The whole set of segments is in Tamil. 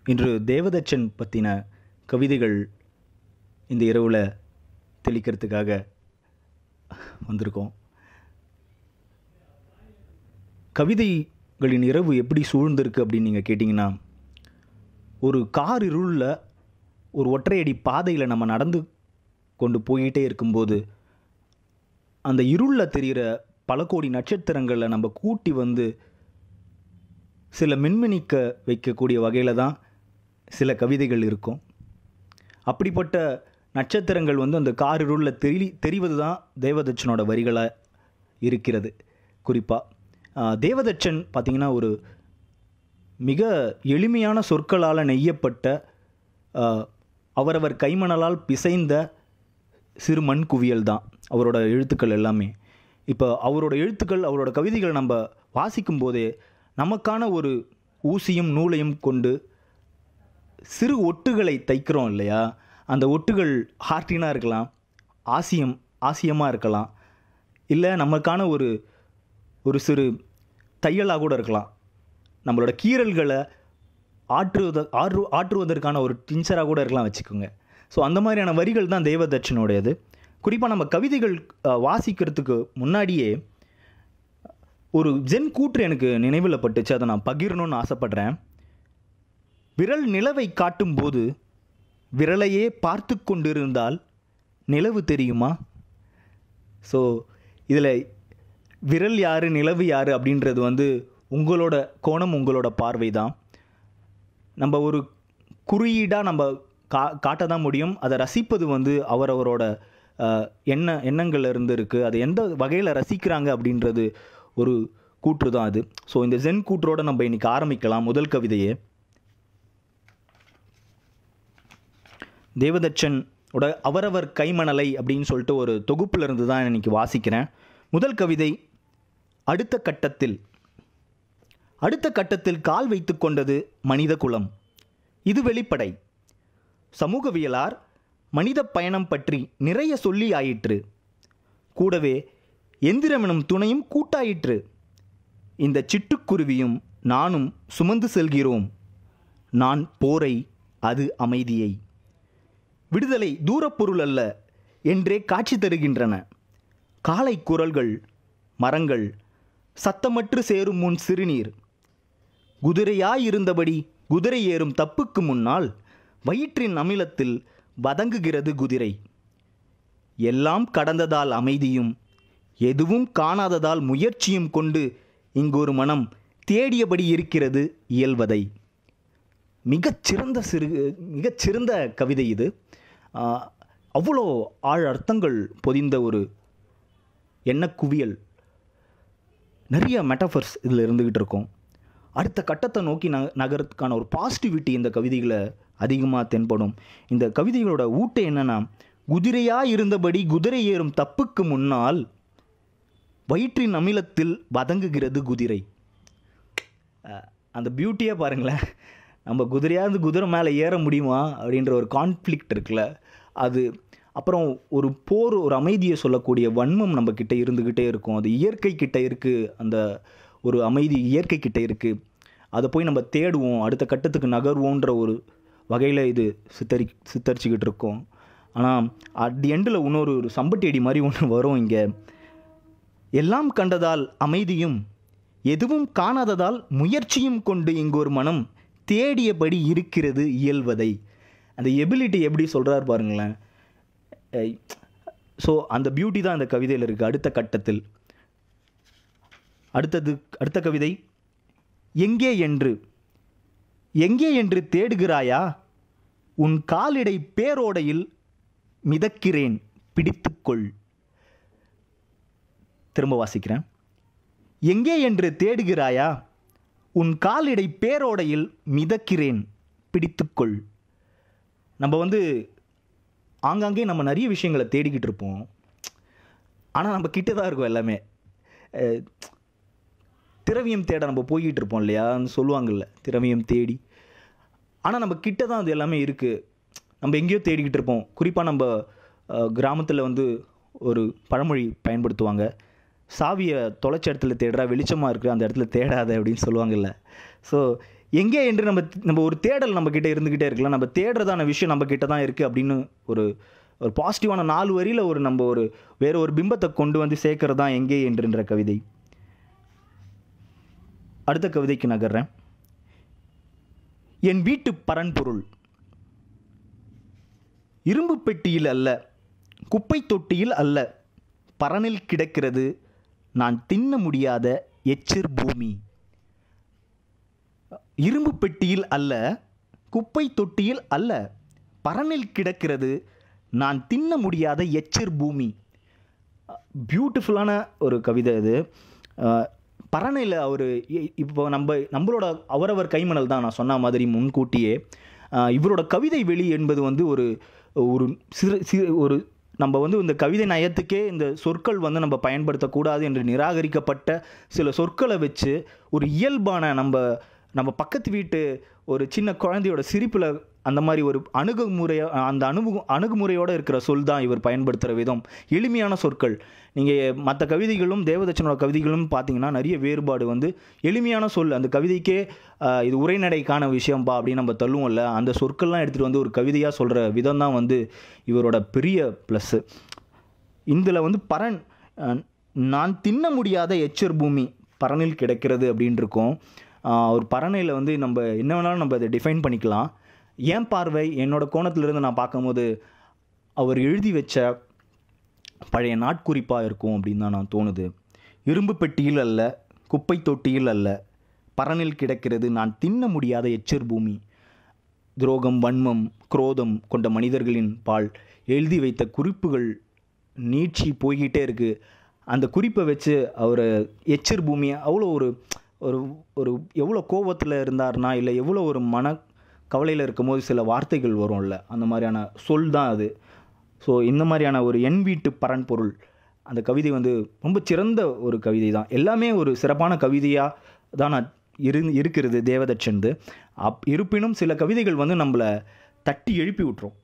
இன்று தேவதச்சன் பற்றின கவிதைகள் இந்த இரவில் தெளிக்கிறதுக்காக வந்திருக்கோம் கவிதைகளின் இரவு எப்படி சூழ்ந்திருக்கு அப்படின்னு நீங்கள் கேட்டிங்கன்னா ஒரு கார் இருளில் ஒரு ஒற்றையடி பாதையில் நம்ம நடந்து கொண்டு போயிட்டே இருக்கும்போது அந்த இருளில் தெரிகிற பல கோடி நட்சத்திரங்களை நம்ம கூட்டி வந்து சில மின்மினிக்க வைக்கக்கூடிய வகையில் தான் சில கவிதைகள் இருக்கும் அப்படிப்பட்ட நட்சத்திரங்கள் வந்து அந்த கார் இருளில் தெரி தெரிவது தான் தேவதச்சனோட வரிகளாக இருக்கிறது குறிப்பாக தேவதச்சன் பார்த்திங்கன்னா ஒரு மிக எளிமையான சொற்களால் நெய்யப்பட்ட ஆஹ், அவரவர் கைமணலால் பிசைந்த சிறு மண் குவியல் தான் அவரோட எழுத்துக்கள் எல்லாமே இப்போ அவரோட எழுத்துக்கள் அவரோட கவிதைகளை நம்ம வாசிக்கும் போதே நமக்கான ஒரு ஊசியும் நூலையும் கொண்டு சிறு ஒட்டுகளை தைக்கிறோம் இல்லையா அந்த ஒட்டுகள் ஹார்டினாக இருக்கலாம் ஆசியம் ஆசியமாக இருக்கலாம் இல்லை நமக்கான ஒரு ஒரு சிறு தையலாக கூட இருக்கலாம் நம்மளோட கீறல்களை ஆற்றுவத ஆற்று ஆற்றுவதற்கான ஒரு டின்சராக கூட இருக்கலாம் வச்சுக்கோங்க ஸோ அந்த மாதிரியான வரிகள் தான் தேவதட்சனுடையது குறிப்பாக நம்ம கவிதைகள் அஹ், வாசிக்கிறதுக்கு முன்னாடியே ஒரு ஜென் கூற்று எனக்கு நினைவில் பட்டுச்சு அதை நான் பகிரணும்னு ஆசைப்படுறேன் விரல் நிலவை காட்டும்போது விரலையே பார்த்து கொண்டிருந்தால் நிலவு தெரியுமா ஸோ இதில் விரல் யார் நிலவு யார் அப்படின்றது வந்து உங்களோட கோணம் உங்களோட பார்வை தான் நம்ம ஒரு குறியீடாக நம்ம கா காட்ட தான் முடியும் அதை ரசிப்பது வந்து அவரவரோட அஹ், எண்ண எண்ணங்கள்ல இருந்து இருக்குது அதை எந்த வகையில் ரசிக்கிறாங்க அப்படின்றது ஒரு கூற்று தான் அது ஸோ இந்த ஜென் கூற்றோட நம்ம இன்னைக்கு ஆரம்பிக்கலாம் முதல் கவிதையே தேவதச்சன் உட அவரவர் கைமணலை அப்படின்னு சொல்லிட்டு ஒரு தொகுப்புல இருந்து தான் இன்னைக்கு வாசிக்கிறேன் முதல் கவிதை அடுத்த கட்டத்தில் அடுத்த கட்டத்தில் கால் வைத்து கொண்டது மனித குலம் இது வெளிப்படை சமூகவியலார் மனித பயணம் பற்றி நிறைய சொல்லி ஆயிற்று கூடவே எந்திரமெனும் துணையும் கூட்டாயிற்று இந்த சிட்டுக்குருவியும் நானும் சுமந்து செல்கிறோம் நான் போரை அது அமைதியை விடுதலை தூரப்பொருள் அல்ல என்றே காட்சி தருகின்றன காலை குரல்கள் மரங்கள் சத்தமற்று சேரும் முன் சிறுநீர் குதிரையாயிருந்தபடி குதிரை ஏறும் தப்புக்கு முன்னால் வயிற்றின் அமிலத்தில் வதங்குகிறது குதிரை எல்லாம் கடந்ததால் அமைதியும் எதுவும் காணாததால் முயற்சியும் கொண்டு இங்கொரு மனம் தேடியபடி இருக்கிறது இயல்வதை மிகச்சிறந்த சிறு மிகச்சிறந்த கவிதை இது ஆஹ், அவ்வளோ ஆழ் அர்த்தங்கள் பொதிந்த ஒரு எண்ணக்குவியல் நிறைய மெட்டஃபர்ஸ் இதில் இருந்துக்கிட்டு இருக்கும் அடுத்த கட்டத்தை நோக்கி ந நகரத்துக்கான ஒரு பாசிட்டிவிட்டி இந்த கவிதைகளை அதிகமாக தென்படும் இந்த கவிதைகளோட ஊட்டை என்னன்னா குதிரையாக இருந்தபடி குதிரை ஏறும் தப்புக்கு முன்னால் வயிற்றின் அமிலத்தில் வதங்குகிறது குதிரை அஹ், அந்த பியூட்டியாக பாருங்களேன் நம்ம குதிரையாக இருந்து குதிரை மேலே ஏற முடியுமா அப்படின்ற ஒரு கான்ஃப்ளிக்ட் இருக்குல்ல அது அப்புறம் ஒரு போர் ஒரு அமைதியை சொல்லக்கூடிய வன்மம் நம்ம கிட்ட இருந்துக்கிட்டே இருக்கும் அது இயற்கை கிட்ட இருக்குது அந்த ஒரு அமைதி இயற்கை கிட்ட இருக்குது அதை போய் நம்ம தேடுவோம் அடுத்த கட்டத்துக்கு நகர்வோன்ற ஒரு வகையில் இது சித்தரி சித்தரிச்சுக்கிட்டு இருக்கோம் ஆனால் அட் தி எண்டில் இன்னொரு ஒரு சம்பட்டி அடி மாதிரி ஒன்று வரும் இங்கே எல்லாம் கண்டதால் அமைதியும் எதுவும் காணாததால் முயற்சியும் கொண்டு இங்கு ஒரு மனம் தேடியபடி இருக்கிறது இயல்வதை அந்த எபிலிட்டி எப்படி சொல்கிறார் பாருங்களேன் ஸோ அந்த பியூட்டி தான் அந்த கவிதையில் இருக்குது அடுத்த கட்டத்தில் அடுத்தது அடுத்த கவிதை எங்கே என்று எங்கே என்று தேடுகிறாயா உன் காலிடை பேரோடையில் மிதக்கிறேன் பிடித்துக்கொள் திரும்ப வாசிக்கிறேன் எங்கே என்று தேடுகிறாயா உன் காலிடை பேரோடையில் மிதக்கிறேன் பிடித்துக்கொள் நம்ம வந்து ஆங்காங்கே நம்ம நிறைய விஷயங்களை தேடிக்கிட்டு இருப்போம் ஆனால் நம்ம கிட்ட தான் இருக்கும் எல்லாமே அஹ், திரவியம் தேட நம்ம போய்கிட்டு இருப்போம் இல்லையா சொல்லுவாங்கல்ல திரவியம் தேடி ஆனால் நம்ம கிட்ட தான் அது எல்லாமே இருக்குது நம்ம எங்கேயோ தேடிக்கிட்டு இருப்போம் குறிப்பாக நம்ம கிராமத்தில் வந்து ஒரு பழமொழி பயன்படுத்துவாங்க சாவியை தொலைச்ச இடத்துல தேடுறா வெளிச்சமாக இருக்குது அந்த இடத்துல தேடாத அப்படின்னு சொல்லுவாங்கல்ல ஸோ எங்கே என்று நம்ம நம்ம ஒரு தேடல் நம்ம கிட்ட இருந்துக்கிட்டே இருக்கலாம் நம்ம தேடுறதான விஷயம் நம்ம கிட்ட தான் இருக்குது அப்படின்னு ஒரு ஒரு பாசிட்டிவான நாலு வரியில் ஒரு நம்ம ஒரு வேற ஒரு பிம்பத்தை கொண்டு வந்து சேர்க்கறது தான் எங்கே என்றுன்ற கவிதை அடுத்த கவிதைக்கு நகர்றேன் என் வீட்டு பரன்பொருள் இரும்பு பெட்டியில் அல்ல குப்பை தொட்டியில் அல்ல பரனில் கிடக்கிறது நான் தின்ன முடியாத எச்சிர் பூமி இரும்பு பெட்டியில் அல்ல குப்பை தொட்டியில் அல்ல பரனில் கிடக்கிறது நான் தின்ன முடியாத எச்சிர் பூமி பியூட்டிஃபுல்லான ஒரு கவிதை இது அஹ், பரணையில் அவர் இப்போ நம்ம நம்மளோட அவரவர் கைமணல் தான் நான் சொன்ன மாதிரி முன்கூட்டியே அஹ், இவரோட கவிதை வெளி என்பது வந்து ஒரு ஒரு சிறு சிறு ஒரு நம்ம வந்து இந்த கவிதை நயத்துக்கே இந்த சொற்கள் வந்து நம்ம பயன்படுத்தக்கூடாது என்று நிராகரிக்கப்பட்ட சில சொற்களை வச்சு ஒரு இயல்பான நம்ம நம்ம பக்கத்து வீட்டு ஒரு சின்ன குழந்தையோட சிரிப்பில் அந்த மாதிரி ஒரு அணுகுமுறைய அந்த அணுகு அணுகுமுறையோடு இருக்கிற சொல் தான் இவர் பயன்படுத்துகிற விதம் எளிமையான சொற்கள் நீங்கள் மற்ற கவிதைகளும் தேவதச்சனோட கவிதைகளும் பார்த்தீங்கன்னா நிறைய வேறுபாடு வந்து எளிமையான சொல் அந்த கவிதைக்கே ஆஹ், இது உரைநடைக்கான விஷயம்பா அப்படின்னு நம்ம தள்ளுவோம்ல அந்த சொற்கள்லாம் எடுத்துகிட்டு வந்து ஒரு கவிதையாக சொல்கிற விதம் தான் வந்து இவரோட பெரிய ப்ளஸ்ஸு இதில் வந்து பரன் அஹ், நான் தின்ன முடியாத எச்சர் பூமி பரனில் கிடக்கிறது அப்படின்னு இருக்கும் ஆஹ், ஒரு பரணையில் வந்து நம்ம என்ன வேணாலும் நம்ம அதை டிஃபைன் பண்ணிக்கலாம் என் பார்வை என்னோட கோணத்திலிருந்து நான் பார்க்கும்போது அவர் எழுதி வச்ச பழைய நாட்குறிப்பாக இருக்கும் அப்படின்னு தான் நான் தோணுது இரும்பு பெட்டியில் அல்ல குப்பை தொட்டியில் அல்ல பரனில் கிடக்கிறது நான் தின்ன முடியாத எச்சர் பூமி துரோகம் வன்மம் குரோதம் கொண்ட மனிதர்களின் பால் எழுதி வைத்த குறிப்புகள் நீட்சி போய்கிட்டே இருக்கு அந்த குறிப்பை வச்சு அவர் எச்சர் பூமியை அவ்வளோ ஒரு ஒரு ஒரு எவ்வளோ கோபத்தில் இருந்தார்னா இல்லை எவ்வளோ ஒரு மன கவலையில் இருக்கும்போது சில வார்த்தைகள் வரும்ல அந்த மாதிரியான சொல் தான் அது ஸோ இந்த மாதிரியான ஒரு என் வீட்டு பரன்பொருள் அந்த கவிதை வந்து ரொம்ப சிறந்த ஒரு கவிதை தான் எல்லாமே ஒரு சிறப்பான கவிதையாக தான் நான் இரு இருக்கிறது தேவதச்சன்து அப் இருப்பினும் சில கவிதைகள் வந்து நம்மளை தட்டி எழுப்பி விட்டுரும்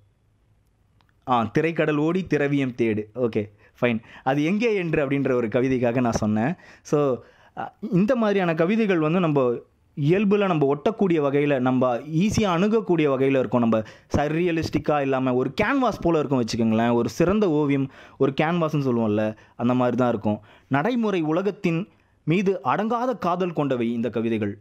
ஆ திரைக்கடல் ஓடி திரவியம் தேடு ஓகே ஃபைன் அது எங்கே என்று அப்படின்ற ஒரு கவிதைக்காக நான் சொன்னேன் ஸோ இந்த மாதிரியான கவிதைகள் வந்து நம்ம இயல்பில் நம்ம ஒட்டக்கூடிய வகையில் நம்ம ஈஸியாக அணுகக்கூடிய வகையில் இருக்கும் நம்ம சர்ரியலிஸ்டிக்காக இல்லாமல் ஒரு கேன்வாஸ் போல் இருக்கும் வச்சுக்கோங்களேன் ஒரு சிறந்த ஓவியம் ஒரு கேன்வாஸ்னு சொல்லுவோம்ல அந்த மாதிரி தான் இருக்கும் நடைமுறை உலகத்தின் மீது அடங்காத காதல் கொண்டவை இந்த கவிதைகள்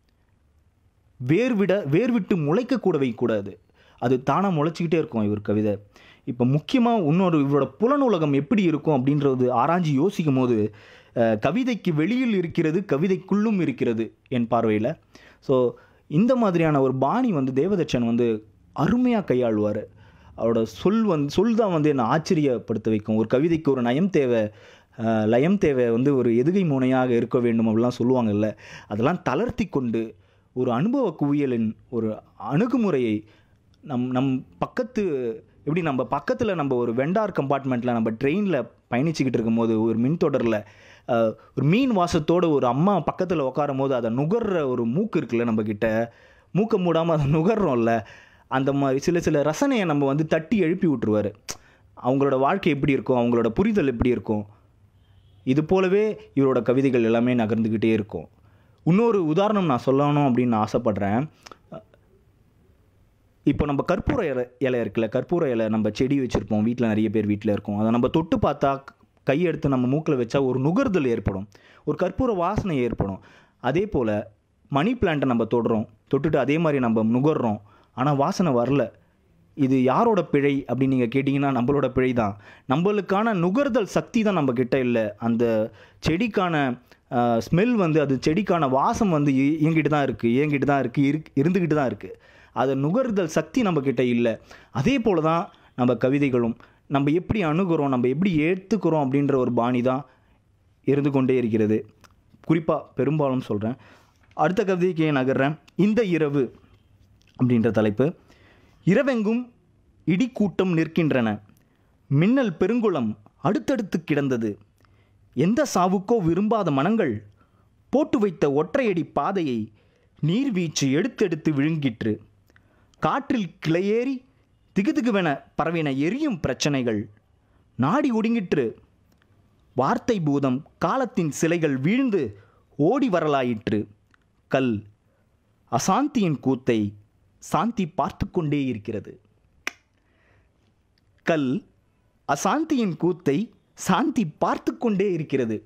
வேர்விட வேர்விட்டு முளைக்கக்கூடவை கூடாது அது தானாக முளைச்சிக்கிட்டே இருக்கும் இவர் கவிதை இப்போ முக்கியமாக இன்னொரு இவரோட புலனுலகம் எப்படி இருக்கும் அப்படின்றது ஆராய்ச்சி யோசிக்கும் போது அஹ், கவிதைக்கு வெளியில் இருக்கிறது கவிதைக்குள்ளும் இருக்கிறது என் பார்வையில் ஸோ இந்த மாதிரியான ஒரு பாணி வந்து தேவதச்சன் வந்து அருமையாக கையாளுவார் அவரோட சொல் வந்து சொல் தான் வந்து என்னை ஆச்சரியப்படுத்த வைக்கும் ஒரு கவிதைக்கு ஒரு நயம் தேவை அஹ், லயம் தேவை வந்து ஒரு எதுகை முனையாக இருக்க வேண்டும் அப்படிலாம் சொல்லுவாங்கல்ல அதெல்லாம் தளர்த்தி கொண்டு ஒரு அனுபவ குவியலின் ஒரு அணுகுமுறையை நம் நம் பக்கத்து எப்படி நம்ம பக்கத்தில் நம்ம ஒரு வெண்டார் கம்பார்ட்மெண்ட்டில் நம்ம ட்ரெயினில் பயணிச்சுக்கிட்டு இருக்கும்போது ஒரு மின்தொடரில் அஹ், ஒரு மீன் வாசத்தோட ஒரு அம்மா பக்கத்தில் உட்காரும் போது அதை நுகர்ற ஒரு மூக்கு இருக்குல்ல நம்மக்கிட்ட மூக்கை மூடாமல் அதை நுகர்றோம்ல அந்த மாதிரி சில சில ரசனையை நம்ம வந்து தட்டி எழுப்பி விட்டுருவாரு அவங்களோட வாழ்க்கை எப்படி இருக்கும் அவங்களோட புரிதல் எப்படி இருக்கும் இது போலவே இவரோட கவிதைகள் எல்லாமே நகர்ந்துக்கிட்டே இருக்கும் இன்னொரு உதாரணம் நான் சொல்லணும் அப்படின்னு நான் ஆசைப்பட்றேன் இப்போ நம்ம கற்பூர இலை இலை இருக்குல்ல கற்பூர இலை நம்ம செடி வச்சுருப்போம் வீட்டில் நிறைய பேர் வீட்டில் இருக்கும் அதை நம்ம தொட்டு பார்த்தா கை எடுத்து நம்ம மூக்கில் வச்சா ஒரு நுகர்தல் ஏற்படும் ஒரு கற்பூர வாசனை ஏற்படும் அதே போல் மணி பிளான்ட்டை நம்ம தொடுறோம் தொட்டுட்டு அதே மாதிரி நம்ம நுகர்றோம் ஆனால் வாசனை வரல இது யாரோட பிழை அப்படின்னு நீங்கள் கேட்டிங்கன்னா நம்மளோட பிழை தான் நம்மளுக்கான நுகர்தல் சக்தி தான் நம்ம கிட்ட இல்லை அந்த செடிக்கான ஸ்மெல் வந்து அது செடிக்கான வாசம் வந்து இ- இயங்கிட்டு தான் இருக்குது இயங்கிட்டு தான் இருக்குது இரு இருந்துக்கிட்டு தான் இருக்குது அதை நுகர்தல் சக்தி நம்ம கிட்ட இல்லை அதே போல தான் நம்ம கவிதைகளும் நம்ம எப்படி அணுகுறோம் நம்ம எப்படி ஏற்றுக்கிறோம் அப்படின்ற ஒரு பாணி தான் இருந்து கொண்டே இருக்கிறது குறிப்பாக பெரும்பாலும் சொல்கிறேன் அடுத்த கவிதைக்கு நகர்றேன் இந்த இரவு அப்படின்ற தலைப்பு இரவெங்கும் இடிக்கூட்டம் நிற்கின்றன மின்னல் பெருங்குளம் அடுத்தடுத்து கிடந்தது எந்த சாவுக்கோ விரும்பாத மனங்கள் போட்டு வைத்த ஒற்றையடி பாதையை நீர்வீச்சு எடுத்தெடுத்து விழுங்கிற்று காற்றில் கிளையேறி திகுதிகுவென பரவின எரியும் பிரச்சனைகள் நாடி ஒடுங்கிற்று வார்த்தை பூதம் காலத்தின் சிலைகள் வீழ்ந்து ஓடி வரலாயிற்று கல் அசாந்தியின் கூத்தை சாந்தி பார்த்து கொண்டே இருக்கிறது கல் அசாந்தியின் கூத்தை சாந்தி பார்த்து கொண்டே இருக்கிறது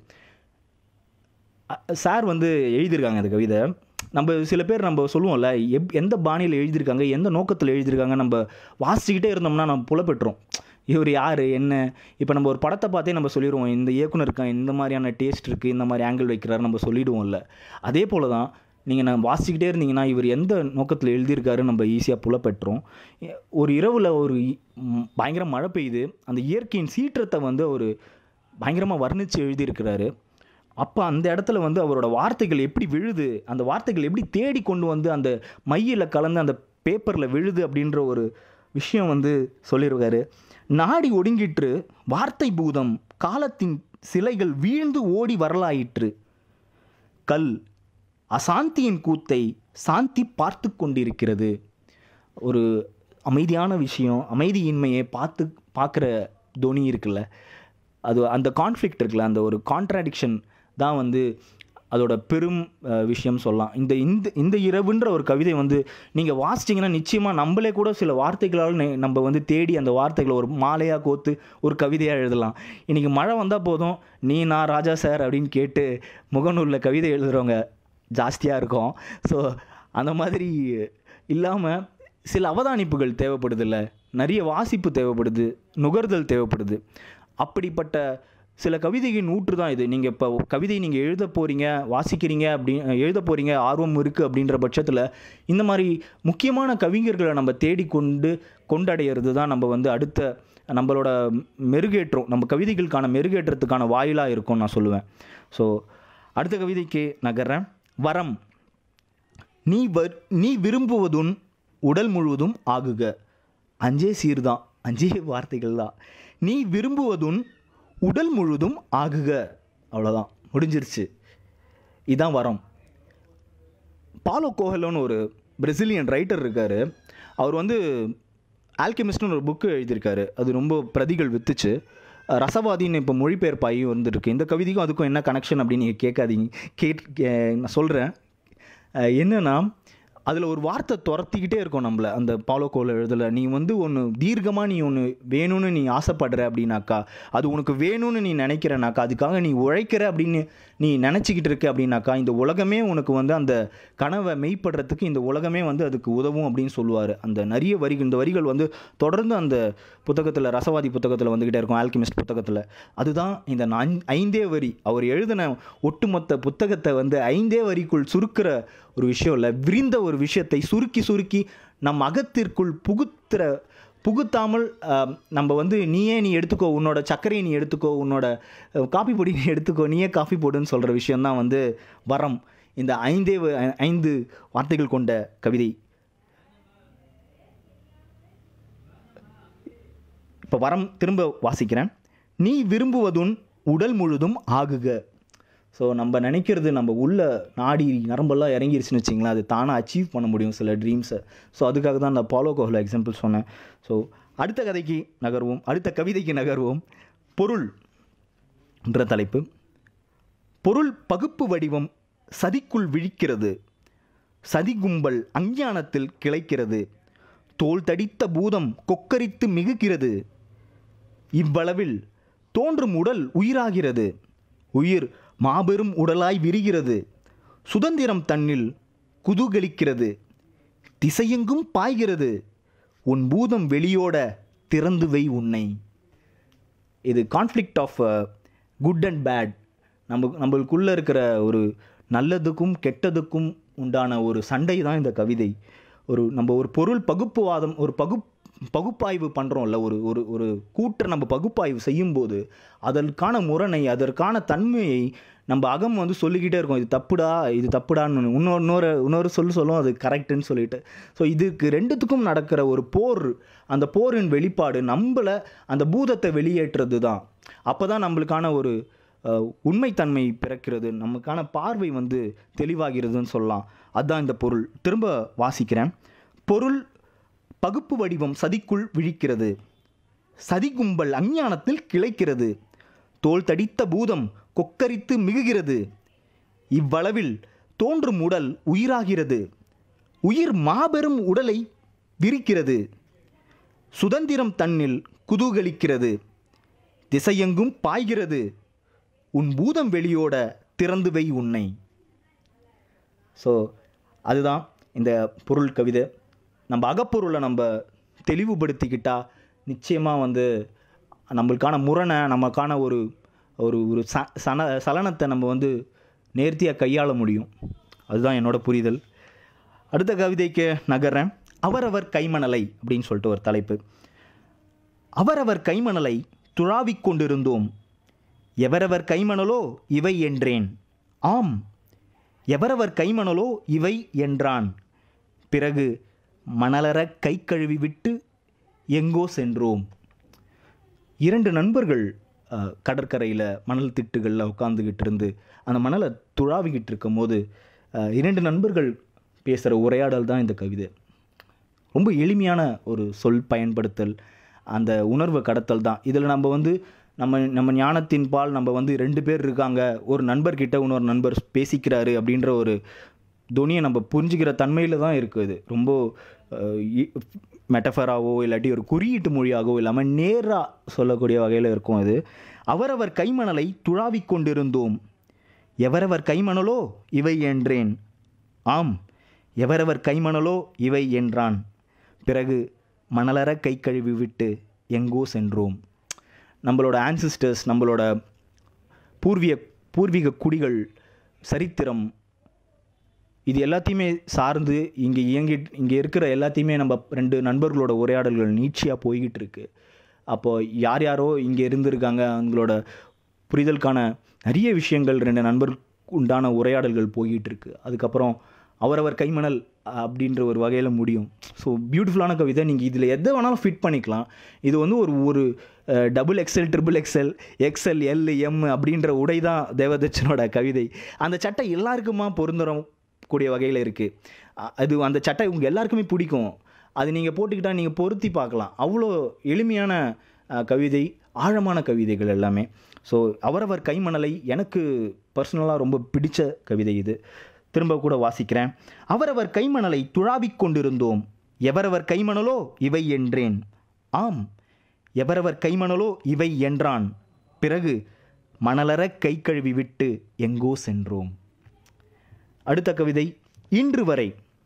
அ- சார் வந்து எழுதியிருக்காங்க அந்த கவிதை நம்ம சில பேர் நம்ம சொல்லுவோம்ல எப் எந்த பாணியில் எழுதியிருக்காங்க எந்த நோக்கத்தில் எழுதியிருக்காங்க நம்ம வாசிச்சுக்கிட்டே இருந்தோம்னா நம்ம புலப்பெற்றோம் இவர் யார் என்ன இப்போ நம்ம ஒரு படத்தை பார்த்தே நம்ம சொல்லிடுவோம் இந்த இயக்குனருக்கு இந்த மாதிரியான டேஸ்ட் இருக்குது இந்த மாதிரி ஆங்கிள் வைக்கிறாரு நம்ம சொல்லிடுவோம்ல அதே போல தான் நீங்கள் நான் வாசிக்கிட்டே இருந்தீங்கன்னா இவர் எந்த நோக்கத்தில் எழுதியிருக்காரு நம்ம ஈஸியாக புலப்பெற்றோம் எ- ஒரு இரவில் ஒரு இ- ம், பயங்கர மழை பெய்யுது அந்த இயற்கையின் சீற்றத்தை வந்து ஒரு பயங்கரமாக வர்ணித்து எழுதியிருக்கிறாரு அப்போ அந்த இடத்துல வந்து அவரோட வார்த்தைகள் எப்படி விழுது அந்த வார்த்தைகள் எப்படி தேடி கொண்டு வந்து அந்த மையில் கலந்து அந்த பேப்பரில் விழுது அப்படின்ற ஒரு விஷயம் வந்து சொல்லியிருக்காரு நாடி ஒடுங்கிற்று வார்த்தை பூதம் காலத்தின் சிலைகள் வீழ்ந்து ஓடி வரலாயிற்று கல் அசாந்தியின் கூத்தை சாந்தி பார்த்து கொண்டிருக்கிறது ஒரு அமைதியான விஷயம் அமைதியின்மையை பார்த்து பார்க்குற தொனி இருக்குல்ல அது அந்த கான்ஃப்ளிக்ட் இருக்குல்ல அந்த ஒரு கான்ட்ராடிக்ஷன் தான் வந்து அதோட பெரும் அஹ், விஷயம் சொல்லலாம் இந்த இந்த இந்த இரவுன்ற ஒரு கவிதை வந்து நீங்கள் வாசிச்சிங்கன்னா நிச்சயமாக நம்மளே கூட சில வார்த்தைகளால் நெ- நம்ம வந்து தேடி அந்த வார்த்தைகளை ஒரு மாலையாக கோத்து ஒரு கவிதையாக எழுதலாம் இன்றைக்கி மழை வந்தால் போதும் நீ நான் ராஜா சார் அப்படின்னு கேட்டு முகநூலில் கவிதை எழுதுகிறவங்க ஜாஸ்தியாக இருக்கும் ஸோ அந்த மாதிரி இல்லாமல் சில அவதானிப்புகள் தேவைப்படுதில்ல நிறைய வாசிப்பு தேவைப்படுது நுகர்தல் தேவைப்படுது அப்படிப்பட்ட சில கவிதையின் ஊற்று தான் இது நீங்கள் இப்போ கவிதை நீங்கள் எழுத போகிறீங்க வாசிக்கிறீங்க அப்படி எழுத போகிறீங்க ஆர்வம் இருக்குது அப்படின்ற பட்சத்தில் இந்த மாதிரி முக்கியமான கவிஞர்களை நம்ம தேடிக்கொண்டு கொண்டடையிறது தான் நம்ம வந்து அடுத்த நம்மளோட மெருகேற்றம் நம்ம கவிதைகளுக்கான மெருகேற்றத்துக்கான வாயிலாக இருக்கும் நான் சொல்லுவேன் ஸோ அடுத்த கவிதைக்கு நகர்றேன் வரம் நீ வர் நீ விரும்புவதுன் உடல் முழுவதும் ஆகுக அஞ்சே சீர்தான் அஞ்சே வார்த்தைகள் தான் நீ விரும்புவதுன் உடல் முழுதும் ஆகுக அவ்வளோதான் முடிஞ்சிருச்சு இதான் வரம் பாலோ கோஹலோன்னு ஒரு பிரசிலியன் ரைட்டர் இருக்கார் அவர் வந்து ஆல்கெமிஸ்ட்னு ஒரு புக்கு எழுதியிருக்காரு அது ரொம்ப பிரதிகள் வித்துச்சு அஹ் ரசவாதின்னு இப்போ மொழிபெயர்ப்பாகி வந்துருக்கு இந்த கவிதைக்கும் அதுக்கும் என்ன கனெக்ஷன் அப்படின்னு நீங்கள் கேட்காதீங்க கேட் கே- நான் சொல்கிறேன் என்னன்னா அதில் ஒரு வார்த்தை துரத்திக்கிட்டே இருக்கும் நம்மளை அந்த பாலோ கோல எழுதல நீ வந்து ஒன்று தீர்க்கமாக நீ ஒன்று வேணும்னு நீ ஆசைப்படுற அப்படின்னாக்கா அது உனக்கு வேணும்னு நீ நினைக்கிறனாக்கா அதுக்காக நீ உழைக்கிற அப்படின்னு நீ நினச்சிக்கிட்டு இருக்க அப்படின்னாக்கா இந்த உலகமே உனக்கு வந்து அந்த கனவை மெய்ப்படுறதுக்கு இந்த உலகமே வந்து அதுக்கு உதவும் அப்படின்னு சொல்லுவார் அந்த நிறைய வரிகள் இந்த வரிகள் வந்து தொடர்ந்து அந்த புத்தகத்தில் ரசவாதி புத்தகத்தில் வந்துக்கிட்டே இருக்கும் ஆல்கெமிஸ்ட் புத்தகத்தில் அதுதான் இந்த நான்- ஐந்தே வரி அவர் எழுதின ஒட்டுமொத்த புத்தகத்தை வந்து ஐந்தே வரிக்குள் சுருக்கிற ஒரு விஷயம் இல்லை விரிந்த ஒரு விஷயத்தை சுருக்கி சுருக்கி நம் அகத்திற்குள் புகுத்துற புகுத்தாமல் ஆம், நம்ம வந்து நீயே நீ எடுத்துக்கோ உன்னோட சர்க்கரையை நீ எடுத்துக்கோ உன்னோட அஹ், காப்பி பொடி நீ எடுத்துக்கோ நீயே காஃபி போடுன்னு சொல்கிற விஷயம்தான் வந்து வரம் இந்த ஐந்தே வ- ஐந்து வார்த்தைகள் கொண்ட கவிதை இப்போ வரம் திரும்ப வாசிக்கிறேன் நீ விரும்புவதுன் உடல் முழுதும் ஆகுக ஸோ நம்ம நினைக்கிறது நம்ம உள்ள நாடி நரம்பெல்லாம் இறங்கிருச்சுன்னு வச்சிங்களேன் அது தானாக அச்சீவ் பண்ண முடியும் சில ட்ரீம்ஸை ஸோ அதுக்காக தான் அந்த பாலோ கோஹல எக்ஸாம்பிள் சொன்னேன் ஸோ அடுத்த கதைக்கு நகர்வோம் அடுத்த கவிதைக்கு நகர்வோம் பொருள் என்ற தலைப்பு பொருள் பகுப்பு வடிவம் சதிக்குள் விழிக்கிறது சதி கும்பல் அஞ்ஞானத்தில் கிளைக்கிறது தோல் தடித்த பூதம் கொக்கரித்து மிகுகிறது இவ்வளவில் தோன்றும் உடல் உயிராகிறது உயிர் மாபெரும் உடலாய் விரிகிறது சுதந்திரம் தன்னில் குதூகலிக்கிறது திசையெங்கும் பாய்கிறது உன் பூதம் வெளியோட திறந்து வை உன்னை இது conflict of good and bad நம்ம நம்மளுக்குள்ளே இருக்கிற ஒரு நல்லதுக்கும் கெட்டதுக்கும் உண்டான ஒரு சண்டை தான் இந்த கவிதை ஒரு நம்ம ஒரு பொருள் பகுப்புவாதம் ஒரு பகு பகுப்பாய்வு பண்ணுறோம்ல ஒரு ஒரு ஒரு கூற்றை நம்ம பகுப்பாய்வு செய்யும்போது அதற்கான முரணை அதற்கான தன்மையை நம்ம அகம் வந்து சொல்லிக்கிட்டே இருக்கும் இது தப்புடா இது தப்புடான்னு இன்னொரு இன்னொரு இன்னொரு சொல்லு சொல்லும் அது கரெக்டுன்னு சொல்லிட்டு ஸோ இதுக்கு ரெண்டுத்துக்கும் நடக்கிற ஒரு போர் அந்த போரின் வெளிப்பாடு நம்மளை அந்த பூதத்தை வெளியேற்றுறது தான் அப்போ தான் நம்மளுக்கான ஒரு அஹ், உண்மைத்தன்மை பிறக்கிறது நமக்கான பார்வை வந்து தெளிவாகிறதுன்னு சொல்லலாம் அதுதான் இந்த பொருள் திரும்ப வாசிக்கிறேன் பொருள் பகுப்பு வடிவம் சதிக்குள் விழிக்கிறது சதி கும்பல் அஞ்ஞானத்தில் கிளைக்கிறது தோல் தடித்த பூதம் கொக்கரித்து மிகுகிறது இவ்வளவில் தோன்றும் உடல் உயிராகிறது உயிர் மாபெரும் உடலை விரிக்கிறது சுதந்திரம் தன்னில் குதூகலிக்கிறது திசையெங்கும் பாய்கிறது உன் பூதம் வெளியோட திறந்து வை உன்னை ஸோ அதுதான் இந்த பொருள் கவிதை நம்ம அகப்பொருளை நம்ம தெளிவுபடுத்திக்கிட்டா நிச்சயமாக வந்து நம்மளுக்கான முரணை நமக்கான ஒரு ஒரு ஒரு ச சன சலனத்தை நம்ம வந்து நேர்த்தியாக கையாள முடியும் அதுதான் என்னோட புரிதல் அடுத்த கவிதைக்கு நகர்றேன் அவரவர் கைமணலை அப்படின்னு சொல்லிட்டு ஒரு தலைப்பு அவரவர் கைமணலை துழாவிக் கொண்டிருந்தோம் எவரவர் கைமணலோ இவை என்றேன் ஆம் எவரவர் கைமணலோ இவை என்றான் பிறகு மணலற கை கழுவி விட்டு எங்கோ சென்றோம் இரண்டு நண்பர்கள் அஹ், கடற்கரையில் மணல் திட்டுகளில் உட்காந்துக்கிட்டு இருந்து அந்த மணலை துழாவிக்கிட்டு இருக்கும்போது அஹ், இரண்டு நண்பர்கள் பேசுகிற உரையாடல் தான் இந்த கவிதை ரொம்ப எளிமையான ஒரு சொல் பயன்படுத்தல் அந்த உணர்வை கடத்தல் தான் இதில் நம்ம வந்து நம்ம நம்ம ஞானத்தின் பால் நம்ம வந்து ரெண்டு பேர் இருக்காங்க ஒரு நண்பர்கிட்ட இன்னொரு நண்பர் பேசிக்கிறாரு அப்படின்ற ஒரு துணியை நம்ம புரிஞ்சுக்கிற தன்மையில் தான் இருக்குது இது ரொம்ப மெட்டஃபராவோ இல்லாட்டி ஒரு குறியீட்டு மொழியாகவோ இல்லாமல் நேராக சொல்லக்கூடிய வகையில் இருக்கும் அது அவரவர் கைமணலை துழாவிக் கொண்டிருந்தோம் எவரவர் கைமணலோ இவை என்றேன் ஆம் எவரவர் கைமணலோ இவை என்றான் பிறகு மணலற கை கழுவி விட்டு எங்கோ சென்றோம் நம்மளோட ஆன்சிஸ்டர்ஸ் நம்மளோட பூர்வீக பூர்வீக குடிகள் சரித்திரம் இது எல்லாத்தையுமே சார்ந்து இங்கே இயங்கி இங்கே இருக்கிற எல்லாத்தையுமே நம்ம ரெண்டு நண்பர்களோட உரையாடல்கள் நீட்சியாக போய்கிட்டு இருக்கு அப்போ யார் யாரோ இங்கே இருந்திருக்காங்க அவங்களோட புரிதலுக்கான நிறைய விஷயங்கள் ரெண்டு நண்பர்களுக்கு உண்டான உரையாடல்கள் போய்கிட்டு இருக்கு அதுக்கப்புறம் அவரவர் கைமணல் அப்படின்ற ஒரு வகையில் முடியும் ஸோ பியூட்டிஃபுல்லான கவிதை நீங்கள் இதில் எதை வேணாலும் ஃபிட் பண்ணிக்கலாம் இது வந்து ஒரு ஒரு double XL triple XL XL L M அப்படின்ற உடை தான் தேவதச்சனோட கவிதை அந்த சட்டை எல்லாருக்குமா பொருந்துறோம் கூடிய வகையில் இருக்குது அது அந்த சட்டை உங்க எல்லாருக்குமே பிடிக்கும் அது நீங்கள் போட்டுக்கிட்டால் நீங்கள் பொருத்தி பார்க்கலாம் அவ்வளோ எளிமையான அஹ், கவிதை ஆழமான கவிதைகள் எல்லாமே ஸோ அவரவர் கைமணலை எனக்கு பர்சனலாக ரொம்ப பிடிச்ச கவிதை இது திரும்ப கூட வாசிக்கிறேன் அவரவர் கைமணலை துழாவிக் கொண்டிருந்தோம் எவரவர் கைமணலோ இவை என்றேன் ஆம் எவரவர் கைமணலோ இவை என்றான் பிறகு மணலற கை கழுவி விட்டு எங்கோ சென்றோம் அடுத்த கவிதை இன்று வரை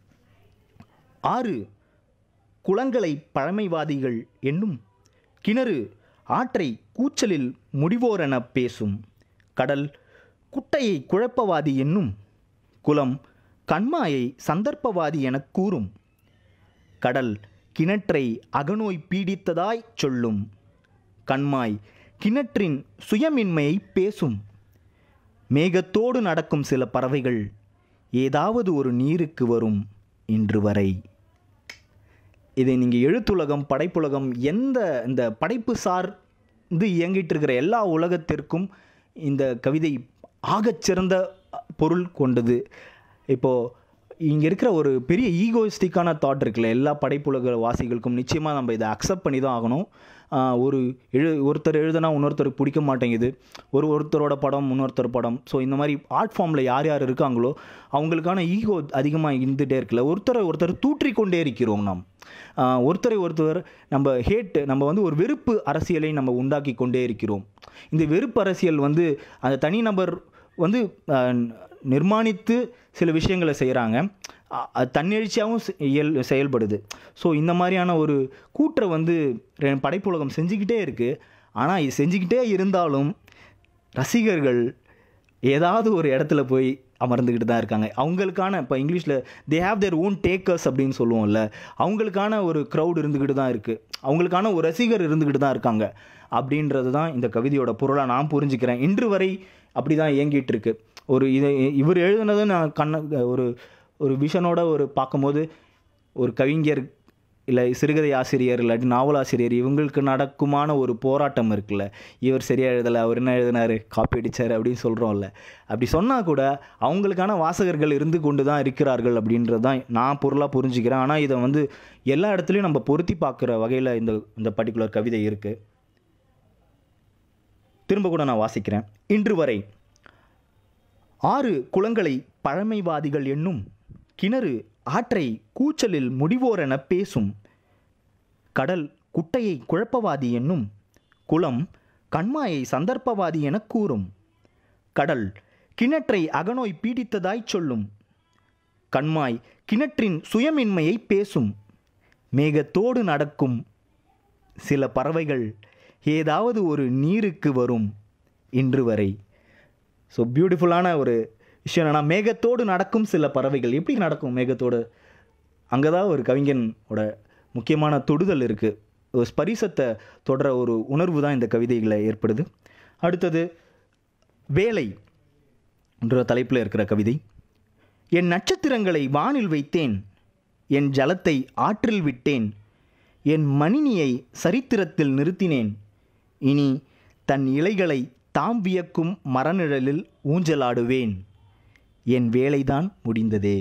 ஆறு குளங்களை பழமைவாதிகள் என்னும் கிணறு ஆற்றை கூச்சலில் முடிவோரென பேசும் கடல் குட்டையை குழப்பவாதி என்னும் குலம் கண்மாயை சந்தர்ப்பவாதி எனக் கூறும் கடல் கிணற்றை அகநோய் பீடித்ததாய் சொல்லும் கண்மாய் கிணற்றின் சுயமின்மையை பேசும் மேகத்தோடு நடக்கும் சில பறவைகள் ஏதாவது ஒரு நீருக்கு வரும் இன்று வரை இதை நீங்கள் எழுத்துலகம் படைப்புலகம் எந்த இந்த படைப்பு சார்ந்து இயங்கிட்டு இருக்கிற எல்லா உலகத்திற்கும் இந்த கவிதை ஆகச்சிறந்த பொருள் கொண்டது இப்போது இங்கே இருக்கிற ஒரு பெரிய ஈகோயிஸ்டிக்கான தாட் இருக்குல்ல எல்லா படைப்புலக வாசிகளுக்கும் நிச்சயமாக நம்ம இதை அக்செப்ட் பண்ணி தான் ஆகணும் ஆஹ் ஒரு எழு ஒருத்தர் எழுதுனா இன்னொருத்தருக்கு பிடிக்க மாட்டேங்குது ஒரு ஒருத்தரோட படம் இன்னொருத்தர் படம் ஸோ இந்த மாதிரி ஆர்ட் ஃபார்மில் யார் யார் இருக்காங்களோ அவங்களுக்கான ஈகோ அதிகமாக இருந்துகிட்டே இருக்குல்ல ஒருத்தரை ஒருத்தர் தூற்றிக் கொண்டே இருக்கிறோம் நாம் ஆஹ் ஒருத்தரை ஒருத்தர் நம்ம ஹேட் நம்ம வந்து ஒரு வெறுப்பு அரசியலை நம்ம உண்டாக்கி கொண்டே இருக்கிறோம் இந்த வெறுப்பு அரசியல் வந்து அந்த தனிநபர் வந்து ஆஹ், நிர்மாணித்து சில விஷயங்களை செய்கிறாங்க அது தன்னெழுச்சியாகவும் செ- இயல் செயல்படுது ஸோ இந்த மாதிரியான ஒரு கூற்றை வந்து ரெ- படைப்புலகம் செஞ்சுக்கிட்டே இருக்குது ஆனால் இது செஞ்சுக்கிட்டே இருந்தாலும் ரசிகர்கள் ஏதாவது ஒரு இடத்துல போய் அமர்ந்துக்கிட்டு தான் இருக்காங்க அவங்களுக்கான இப்போ இங்கிலீஷில் they have their own takers அப்படின்னு சொல்லுவோம்ல அவங்களுக்கான ஒரு க்ரௌட் இருந்துக்கிட்டு தான் இருக்குது அவங்களுக்கான ஒரு ரசிகர் இருந்துக்கிட்டு தான் இருக்காங்க அப்படின்றது தான் இந்த கவிதையோட பொருளாக நான் புரிஞ்சுக்கிறேன் இன்று வரை அப்படி தான் இயங்கிட்டு இருக்கு ஒரு இதை இவர் எழுதுனதை நான் கண்ண ஒரு ஒரு விஷனோட ஒரு பார்க்கும்போது ஒரு கவிஞர் இல்லை சிறுகதை ஆசிரியர் இல்லாட்டி நாவலாசிரியர் இவங்களுக்கு நடக்குமான ஒரு போராட்டம் இருக்குல்ல இவர் சரியாக எழுதலை அவர் என்ன எழுதினாரு காப்பி அடிச்சார் அப்படின்னு சொல்கிறோம்ல அப்படி சொன்னால் கூட அவங்களுக்கான வாசகர்கள் இருந்து கொண்டு தான் இருக்கிறார்கள் அப்படின்றது தான் நான் பொருளாக புரிஞ்சுக்கிறேன் ஆனால் இதை வந்து எல்லா இடத்துலையும் நம்ம பொருத்தி பார்க்குற வகையில் இந்த இந்த பர்டிகுலர் கவிதை இருக்குது திரும்ப கூட நான் வாசிக்கிறேன் இன்று வரை ஆறு குளங்களை பழமைவாதிகள் என்னும் கிணறு ஆற்றை கூச்சலில் முடிவோரென பேசும் கடல் குட்டையை குழப்பவாதி என்னும் குளம் கண்மாயை சந்தர்ப்பவாதி எனக் கூறும் கடல் கிணற்றை அகநோய் பீடித்ததாய்ச் சொல்லும் கண்மாய் கிணற்றின் சுயமின்மையை பேசும் மேகத்தோடு நடக்கும் சில பறவைகள் ஏதாவது ஒரு நீருக்கு வரும் இன்று வரை ஸோ பியூட்டிஃபுல்லான ஒரு விஷயம் என்னன்னா மேகத்தோடு நடக்கும் சில பறவைகள் எப்படி நடக்கும் மேகத்தோடு அங்கே தான் ஒரு கவிஞனோட முக்கியமான தொடுதல் இருக்குது ஒரு ஸ்பரிசத்தை தொடர ஒரு உணர்வு தான் இந்த கவிதைகளில் ஏற்படுது அடுத்தது வேலை என்ற தலைப்பில் இருக்கிற கவிதை என் நட்சத்திரங்களை வானில் வைத்தேன் என் ஜலத்தை ஆற்றில் விட்டேன் என் மணினியை சரித்திரத்தில் நிறுத்தினேன் இனி தன் இலைகளை தாம் வியக்கும் மரநிழலில் ஊஞ்சலாடுவேன் என் வேலைதான் முடிந்ததே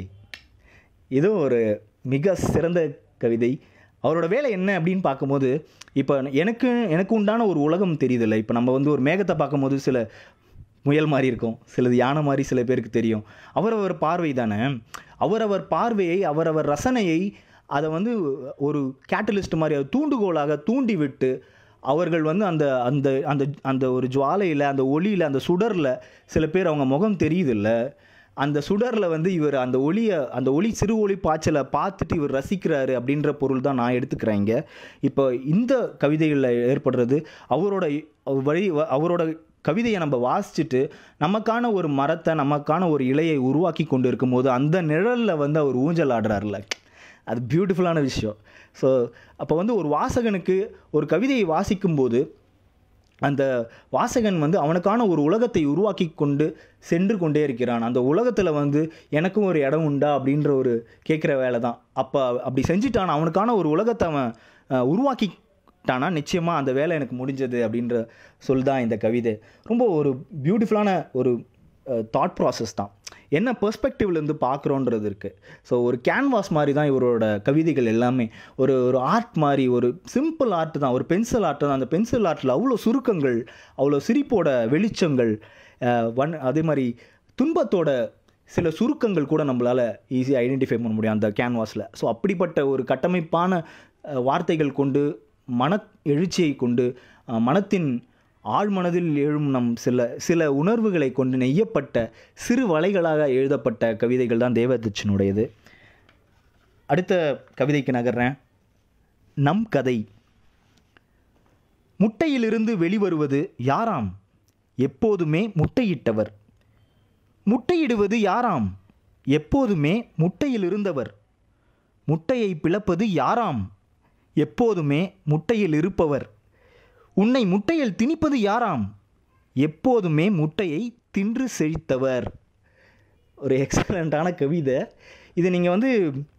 இது ஒரு மிக சிறந்த கவிதை அவரோட வேலை என்ன அப்படின்னு பார்க்கும்போது இப்போ எனக்கு எனக்கு உண்டான ஒரு உலகம் தெரியுதில்ல இப்போ நம்ம வந்து ஒரு மேகத்தை பார்க்கும்போது சில முயல் மாதிரி இருக்கும் சிலது யானை மாதிரி சில பேருக்கு தெரியும் அவரவர் பார்வை தானே அவரவர் பார்வையை அவரவர் ரசனையை அதை வந்து ஒரு கேட்டலிஸ்ட் மாதிரி அது தூண்டுகோலாக தூண்டி விட்டு அவர்கள் வந்து அந்த அந்த அந்த அந்த ஒரு ஜுவாலையில் அந்த ஒளியில் அந்த சுடரில் சில பேர் அவங்க முகம் தெரியுதில்ல அந்த சுடரில் வந்து இவர் அந்த ஒளியை அந்த ஒளி சிறு ஒளி பாய்ச்சலை பார்த்துட்டு இவர் ரசிக்கிறாரு அப்படின்ற பொருள் தான் நான் எடுத்துக்கிறேன் இங்கே இப்போ இந்த கவிதைகளில் ஏற்படுறது அவரோட வழி அவரோட கவிதையை நம்ம வாசிச்சுட்டு நமக்கான ஒரு மரத்தை நமக்கான ஒரு இலையை உருவாக்கி கொண்டு இருக்கும்போது அந்த நிழலில் வந்து அவர் ஊஞ்சல் ஆடுறாருல அது பியூட்டிஃபுல்லான விஷயம் ஸோ அப்போ வந்து ஒரு வாசகனுக்கு ஒரு கவிதையை வாசிக்கும்போது அந்த வாசகன் வந்து அவனுக்கான ஒரு உலகத்தை உருவாக்கி கொண்டு சென்று கொண்டே இருக்கிறான் அந்த உலகத்தில் வந்து எனக்கும் ஒரு இடம் உண்டா அப்படின்ற ஒரு கேட்குற வேலை தான் அப்போ அப்படி செஞ்சுட்டான் அவனுக்கான ஒரு உலகத்தை அவன் அஹ், உருவாக்கிட்டானா நிச்சயமாக அந்த வேலை எனக்கு முடிஞ்சது அப்படின்ற சொல் தான் இந்த கவிதை ரொம்ப ஒரு பியூட்டிஃபுல்லான ஒரு தாட் ப்ராசஸ் தான் என்ன பெர்ஸ்பெக்டிவ்லேருந்து பார்க்குறோன்றது இருக்குது ஸோ ஒரு கேன்வாஸ் மாதிரி தான் இவரோட கவிதைகள் எல்லாமே ஒரு ஒரு ஆர்ட் மாதிரி ஒரு சிம்பிள் ஆர்ட் தான் ஒரு பென்சில் ஆர்ட் தான் அந்த பென்சில் ஆர்ட்டில் அவ்வளோ சுருக்கங்கள் அவ்வளோ சிரிப்போட வெளிச்சங்கள் அஹ், வன் அதே மாதிரி துன்பத்தோட சில சுருக்கங்கள் கூட நம்மளால் ஈஸியாக ஐடென்டிஃபை பண்ண முடியும் அந்த கேன்வாஸில் ஸோ அப்படிப்பட்ட ஒரு கட்டமைப்பான அஹ், வார்த்தைகள் கொண்டு மன எழுச்சியை கொண்டு அஹ், மனத்தின் ஆழ்மனதில் எழும் நம் சில சில உணர்வுகளை கொண்டு நெய்யப்பட்ட சிறு வலைகளாக எழுதப்பட்ட கவிதைகள் தான் தேவதச்சனுடையது அடுத்த கவிதைக்கு நகர்றேன் நம் கதை முட்டையிலிருந்து வெளிவருவது யாராம் எப்போதுமே முட்டையிட்டவர் முட்டையிடுவது யாராம் எப்போதுமே முட்டையில் இருந்தவர் முட்டையை பிளப்பது யாராம் எப்போதுமே முட்டையில் இருப்பவர் உன்னை முட்டையில் திணிப்பது யாராம் எப்போதுமே முட்டையை தின்று செழித்தவர் ஒரு எக்ஸலண்ட்டான கவிதை இது நீங்கள் வந்து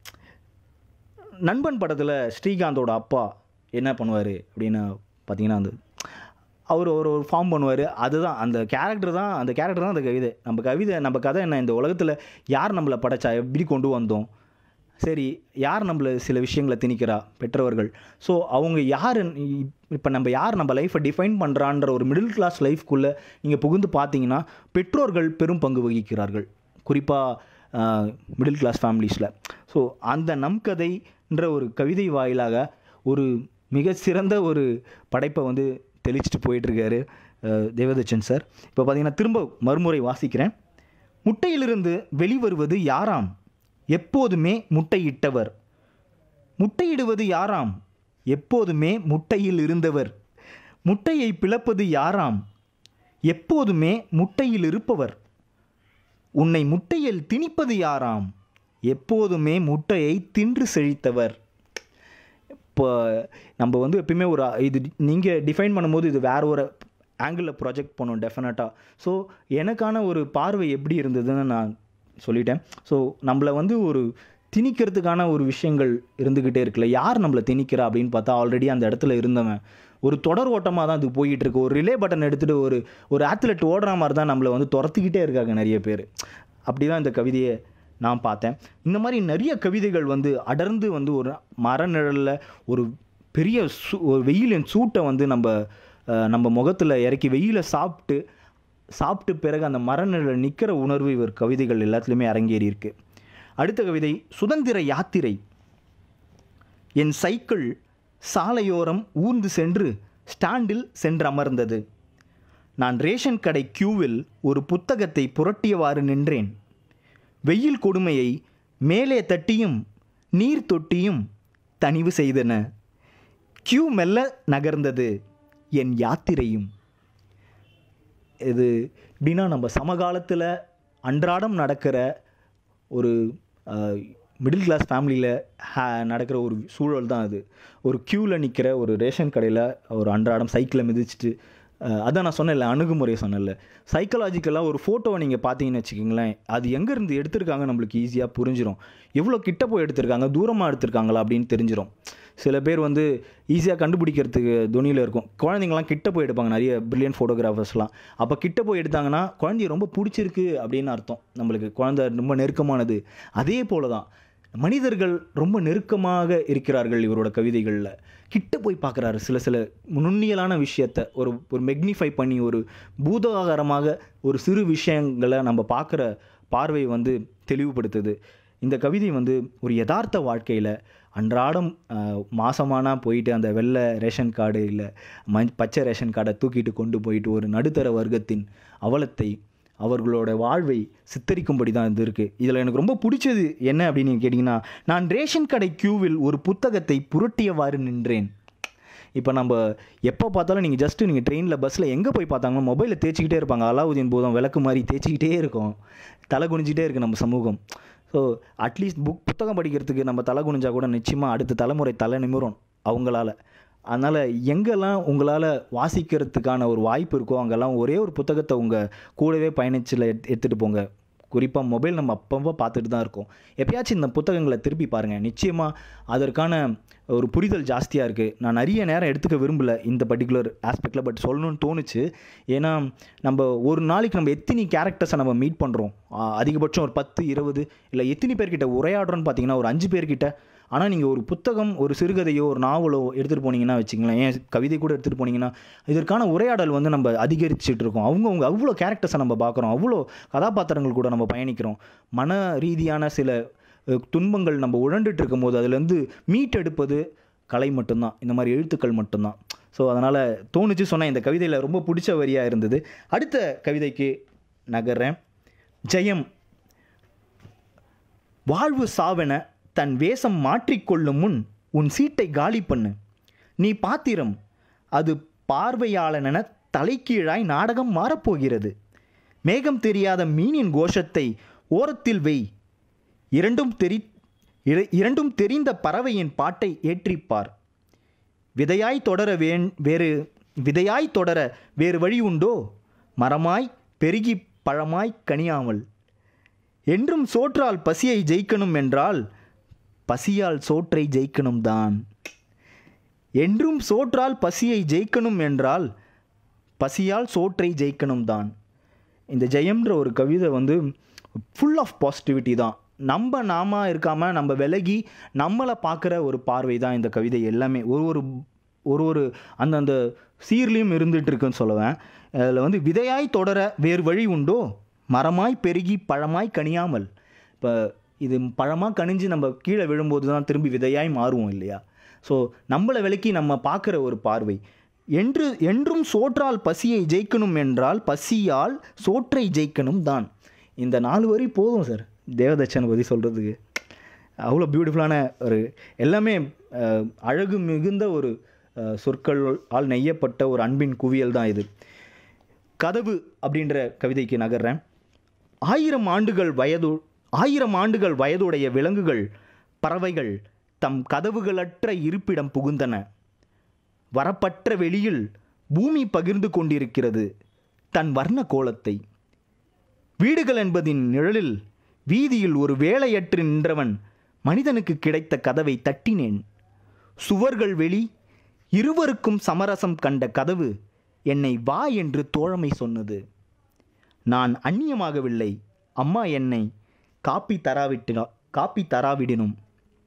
நண்பன் படத்தில் ஸ்ரீகாந்தோட அப்பா என்ன பண்ணுவார் அப்படின்னு பார்த்தீங்கன்னா அந்த அவர் ஒரு ஒரு ஃபார்ம் பண்ணுவார் அதுதான் அந்த கேரக்டர் தான் அந்த கேரக்டர் தான் அந்த கவிதை நம்ம கவிதை நம்ம கதை என்ன இந்த உலகத்தில் யார் நம்மளை படைச்சா எப்படி கொண்டு வந்தோம் சரி யார் நம்மளை சில விஷயங்களை திணிக்கிறா பெற்றவர்கள் ஸோ அவங்க யார் இப்போ நம்ம யார் நம்ம லைஃப்பை டிஃபைன் பண்ணுறான்ற ஒரு மிடில் கிளாஸ் லைஃப்குள்ளே நீங்கள் புகுந்து பார்த்தீங்கன்னா பெற்றோர்கள் பெரும் பங்கு வகிக்கிறார்கள் குறிப்பாக மிடில் கிளாஸ் ஃபேமிலிஸில் ஸோ அந்த நம் கதைன்ற ஒரு கவிதை வாயிலாக ஒரு மிக சிறந்த ஒரு படைப்பை வந்து தெளிச்சிட்டு போயிட்டுருக்காரு தேவதச்சன் சார் இப்போ பார்த்தீங்கன்னா திரும்ப மறுமுறை வாசிக்கிறேன் முட்டையிலிருந்து வெளிவருவது யாராம் எப்போதுமே முட்டையிட்டவர் முட்டையிடுவது யாராம் எப்போதுமே முட்டையில் இருந்தவர் முட்டையை பிளப்பது யாராம் எப்போதுமே முட்டையில் இருப்பவர் உன்னை முட்டையில் திணிப்பது யாராம் எப்போதுமே முட்டையை தின்று செழித்தவர் இப்போ நம்ம வந்து எப்பயுமே ஒரு இது நீங்கள் டிஃபைன் பண்ணும்போது இது வேற ஒரு ஆங்கிளில் ப்ரொஜெக்ட் பண்ணும் டெஃபினட்டாக ஸோ எனக்கான ஒரு பார்வை எப்படி இருந்ததுன்னு நான் சொல்லிட்டேன் ஸோ நம்மளை வந்து ஒரு திணிக்கிறதுக்கான ஒரு விஷயங்கள் இருந்துக்கிட்டே இருக்குல்ல யார் நம்மளை திணிக்கிறா அப்படின்னு பார்த்தா ஆல்ரெடி அந்த இடத்துல இருந்தவன் ஒரு தொடர் ஓட்டமாக தான் அது போயிட்டு இருக்கு ஒரு ரிலே பட்டன் எடுத்துகிட்டு ஒரு ஒரு ஆத்லெட் ஓடுற மாதிரி தான் நம்மளை வந்து துரத்திக்கிட்டே இருக்காங்க நிறைய பேர் அப்படி தான் இந்த கவிதையை நான் பார்த்தேன் இந்த மாதிரி நிறைய கவிதைகள் வந்து அடர்ந்து வந்து ஒரு மரநிழலில் ஒரு பெரிய சூ ஒரு வெயிலின் சூட்டை வந்து நம்ம அஹ், நம்ம முகத்தில் இறக்கி வெயிலை சாப்பிட்டு சாப்பிட்டு பிறகு அந்த மரநிழலில் நிற்கிற உணர்வு இவர் கவிதைகள் எல்லாத்துலேயுமே அரங்கேறி இருக்கு அடுத்த கவிதை சுதந்திர யாத்திரை என் சைக்கிள் சாலையோரம் ஊர்ந்து சென்று ஸ்டாண்டில் சென்று அமர்ந்தது நான் ரேஷன் கடை கியூவில் ஒரு புத்தகத்தை புரட்டியவாறு நின்றேன் வெயில் கொடுமையை மேலே தட்டியும் நீர் தொட்டியும் தணிவு செய்தன கியூ மெல்ல நகர்ந்தது என் யாத்திரையும் இது எப்படின்னா நம்ம சமகாலத்தில் அன்றாடம் நடக்கிற ஒரு மிடில் கிளாஸ் ஃபேமிலியில் ஹே நடக்கிற ஒரு சூழல் தான் அது ஒரு க்யூவில் நிற்கிற ஒரு ரேஷன் கடையில் ஒரு அன்றாடம் சைக்கிளை மிதிச்சிட்டு அஹ், அதான் நான் சொன்னேன்ல அணுகுமுறையை சொன்னேன்ல சைக்கலாஜிக்கலாக ஒரு ஃபோட்டோவை நீங்கள் பார்த்தீங்கன்னு வச்சுக்கிங்களேன் அது எங்கேருந்து எடுத்திருக்காங்க நம்மளுக்கு ஈஸியாக புரிஞ்சிடும் எவ்வளோ கிட்ட போய் எடுத்திருக்காங்க தூரமாக எடுத்திருக்காங்களா அப்படின்னு தெரிஞ்சிடும் சில பேர் வந்து ஈஸியாக கண்டுபிடிக்கிறதுக்கு துணியில் இருக்கும் குழந்தைங்கலாம் கிட்ட போய் எடுப்பாங்க நிறைய பிரில்லியன் ஃபோட்டோகிராஃபர்ஸ்லாம் அப்போ கிட்ட போய் எடுத்தாங்கன்னா குழந்தைய ரொம்ப பிடிச்சிருக்கு அப்படின்னு அர்த்தம் நம்மளுக்கு குழந்தை ரொம்ப நெருக்கமானது அதே போல தான் மனிதர்கள் ரொம்ப நெருக்கமாக இருக்கிறார்கள் இவரோட கவிதைகளில் கிட்ட போய் பார்க்குறாரு சில சில நுண்ணியலான விஷயத்த ஒரு ஒரு மெக்னிஃபை பண்ணி ஒரு பூதாகரமாக ஒரு சிறு விஷயங்களை நம்ம பார்க்குற பார்வை வந்து தெளிவுபடுத்துது இந்த கவிதை வந்து ஒரு யதார்த்த வாழ்க்கையில் அன்றாடம் மாசமானா போயிட்டு அந்த வெள்ளை ரேஷன் கார்டு இல்லை மஞ் பச்சை ரேஷன் கார்டை தூக்கிட்டு கொண்டு போயிட்டு ஒரு நடுத்தர வர்க்கத்தின் அவலத்தை அவர்களோட வாழ்வை சித்தரிக்கும்படி தான் இது இருக்குது இதில் எனக்கு ரொம்ப பிடிச்சது என்ன அப்படின்னு நீங்க கேட்டிங்கன்னா நான் ரேஷன் கடை கியூவில் ஒரு புத்தகத்தை புரட்டியவாறு நின்றேன் இப்போ நம்ம எப்போ பார்த்தாலும் நீங்கள் ஜஸ்ட்டு நீங்கள் ட்ரெயினில் பஸ்ஸில் எங்கே போய் பார்த்தாங்கன்னா மொபைலில் தேய்ச்சிக்கிட்டே இருப்பாங்க அலாவுதீன் போதும் விளக்கு மாதிரி தேய்ச்சிக்கிட்டே இருக்கும் தலை குனிஞ்சிட்டே இருக்குது நம்ம சமூகம் ஸோ அட்லீஸ்ட் புக் புத்தகம் படிக்கிறதுக்கு நம்ம தலை குனிஞ்சா கூட நிச்சயமாக அடுத்த தலைமுறை தலை நிமிரும் அவங்களால அதனால் எங்கெல்லாம் உங்களால் வாசிக்கிறதுக்கான ஒரு வாய்ப்பு இருக்கோ அங்கெல்லாம் ஒரே ஒரு புத்தகத்தை உங்கள் கூடவே பயணிச்சில் எடுத்துகிட்டு போங்க குறிப்பாக மொபைல் நம்ம அப்பப்போ பார்த்துட்டு தான் இருக்கோம் எப்பயாச்சும் இந்த புத்தகங்களை திருப்பி பாருங்கள் நிச்சயமாக அதற்கான ஒரு புரிதல் ஜாஸ்தியாக இருக்குது நான் நிறைய நேரம் எடுத்துக்க விரும்பல இந்த பர்டிகுலர் ஆஸ்பெக்டில் பட் சொல்லணும்னு தோணுச்சு ஏன்னா நம்ம ஒரு நாளைக்கு நம்ம எத்தனை கேரக்டர்ஸை நம்ம மீட் பண்ணுறோம் அதிகபட்சம் ஒரு பத்து இருபது இல்லை எத்தனை பேர்கிட்ட உரையாடுறோன்னு பார்த்தீங்கன்னா ஒரு அஞ்சு பேர்கிட்ட ஆனால் நீங்கள் ஒரு புத்தகம் ஒரு சிறுகதையோ ஒரு நாவலோ எடுத்துகிட்டு போனீங்கன்னா வச்சுங்களேன் ஏன் கவிதை கூட எடுத்துகிட்டு போனீங்கன்னா இதற்கான உரையாடல் வந்து நம்ம அதிகரிச்சுட்டு இருக்கோம் அவங்கவுங்க அவ்வளோ கேரக்டர்ஸை நம்ம பார்க்குறோம் அவ்வளோ கதாபாத்திரங்கள் கூட நம்ம பயணிக்கிறோம் மன ரீதியான சில அஹ், துன்பங்கள் நம்ம உழண்டுட்டு இருக்கும்போது அதுலேருந்து மீட் எடுப்பது கலை மட்டும்தான் இந்த மாதிரி எழுத்துக்கள் மட்டும்தான் ஸோ அதனால் தோணுச்சு சொன்னேன் இந்த கவிதையில் ரொம்ப பிடிச்ச வரியாக இருந்தது அடுத்த கவிதைக்கு நகர்றேன் ஜெயம் வாழ்வு சாவென தன் வேஷம் மாற்றிக்கொள்ளும் முன் உன் சீட்டை காலி பண்ணு நீ பாத்திரம் அது பார்வையாளனென தலைகீழாய் நாடகம் மாறப்போகிறது மேகம் தெரியாத மீனின் கோஷத்தை ஓரத்தில் வெய் இரண்டும் தெரி இர- இரண்டும் தெரிந்த பறவையின் பாட்டை ஏற்றிப்பார் விதையாய் தொடர வேண் வேறு விதையாய் தொடர வேறு வழி உண்டோ மரமாய் பெருகி பழமாய் கனியாமல் என்றும் சோற்றால் பசியை ஜெயிக்கணும் என்றால் பசியால் சோற்றை ஜெயிக்கணும் தான் என்றும் சோற்றால் பசியை ஜெயிக்கணும் என்றால் பசியால் சோற்றை ஜெயிக்கணும் தான் இந்த ஜெயம்ன்ற ஒரு கவிதை வந்து ஃபுல் ஆஃப் பாசிட்டிவிட்டி தான் நம்ம நாம இருக்காம நம்ம விலகி நம்மளை பார்க்குற ஒரு பார்வை தான் இந்த கவிதை எல்லாமே ஒரு ஒரு ஒரு ஒரு அந்தந்த சீர்லேயும் இருந்துட்டு இருக்குன்னு சொல்லுவேன் அதில் வந்து விதையாய் தொடர வேறு வழி உண்டோ மரமாய் பெருகி பழமாய் கனியாமல் இப்போ இது பழமாக கனிஞ்சு நம்ம கீழே விழும்போது தான் திரும்பி விதையாய் மாறுவோம் இல்லையா ஸோ நம்மளை விலக்கி நம்ம பார்க்குற ஒரு பார்வை என்று என்றும் சோற்றால் பசியை ஜெயிக்கணும் என்றால் பசியால் சோற்றை ஜெயிக்கணும் தான் இந்த நாலு வரி போதும் சார் தேவதச்சனை பற்றி சொல்கிறதுக்கு அவ்வளோ பியூட்டிஃபுல்லான ஒரு எல்லாமே அஹ், அழகு மிகுந்த ஒரு அஹ், சொற்கள் ஆல் நெய்யப்பட்ட ஒரு அன்பின் குவியல் தான் இது கதவு அப்படின்ற கவிதைக்கு நகர்றேன் ஆயிரம் ஆண்டுகள் வயது ஆயிரம் ஆண்டுகள் வயதுடைய விலங்குகள் பறவைகள் தம் கதவுகளற்ற இருப்பிடம் புகுந்தன வரப்பற்ற வெளியில் பூமி பகிர்ந்து கொண்டிருக்கிறது தன் வர்ண கோலத்தை வீடுகள் என்பதின் நிழலில் வீதியில் ஒரு வேலையற்று நின்றவன் மனிதனுக்கு கிடைத்த கதவை தட்டினேன் சுவர்கள் வெளி இருவருக்கும் சமரசம் கண்ட கதவு என்னை வா என்று தோழமை சொன்னது நான் அந்நியமாகவில்லை அம்மா என்னை காப்பி தராவிட்டினா காப்பி தராவிடினும்